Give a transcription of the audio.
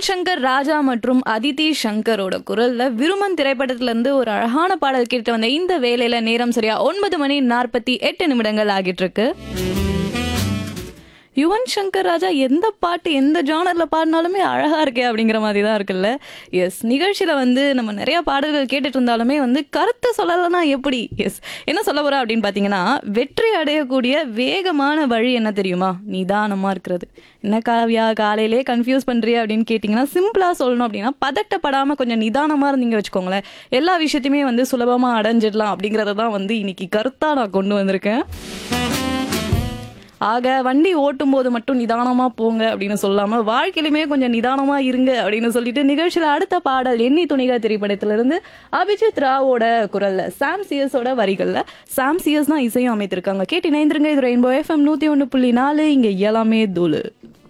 சங்கர் ராஜா மற்றும் அதிதி சங்கரோட குரல்ல விருமன் திரைப்படத்துல இருந்து ஒரு அழகான பாடல் கேட்டு வந்த இந்த வேலையில நேரம் சரியா ஒன்பது மணி நாற்பத்தி எட்டு நிமிடங்கள் ஆகிட்டு இருக்கு யுவன் சங்கர் ராஜா எந்த பாட்டு எந்த ஜானர்ல பாடினாலுமே அழகா இருக்கே அப்படிங்கிற மாதிரி தான் இருக்குல்ல எஸ் நிகழ்ச்சியில வந்து நம்ம நிறைய பாடல்கள் கேட்டுட்டு இருந்தாலுமே வந்து கருத்தை சொல்லலைன்னா எப்படி எஸ் என்ன சொல்ல போறா அப்படின்னு பாத்தீங்கன்னா வெற்றி அடையக்கூடிய வேகமான வழி என்ன தெரியுமா நிதானமா இருக்கிறது என்ன காவியா காலையிலே கன்ஃபியூஸ் பண்றியா அப்படின்னு கேட்டிங்கன்னா சிம்பிளா சொல்லணும் அப்படின்னா பதட்டப்படாம கொஞ்சம் நிதானமா இருந்தீங்க வச்சுக்கோங்களேன் எல்லா விஷயத்தையுமே வந்து சுலபமா அடைஞ்சிடலாம் அப்படிங்கறத தான் வந்து இன்னைக்கு கருத்தா நான் கொண்டு வந்திருக்கேன் ஆக வண்டி ஓட்டும் போது மட்டும் நிதானமா போங்க அப்படின்னு சொல்லாம வாழ்க்கையிலுமே கொஞ்சம் நிதானமா இருங்க அப்படின்னு சொல்லிட்டு நிகழ்ச்சியில அடுத்த பாடல் எண்ணி துணிக திரைப்படத்திலிருந்து அபிஜித் ராவோட குரல்ல சாம் சிஎஸோட வரிகள்ல சாம் சிஎஸ் தான் இசையும் அமைத்திருக்காங்க கேட்டு இணைந்திருங்க இது ரெயின்போ எஃப்எம் நூத்தி ஒண்ணு புள்ளி நாலு இங்க எல்லாமே தூளு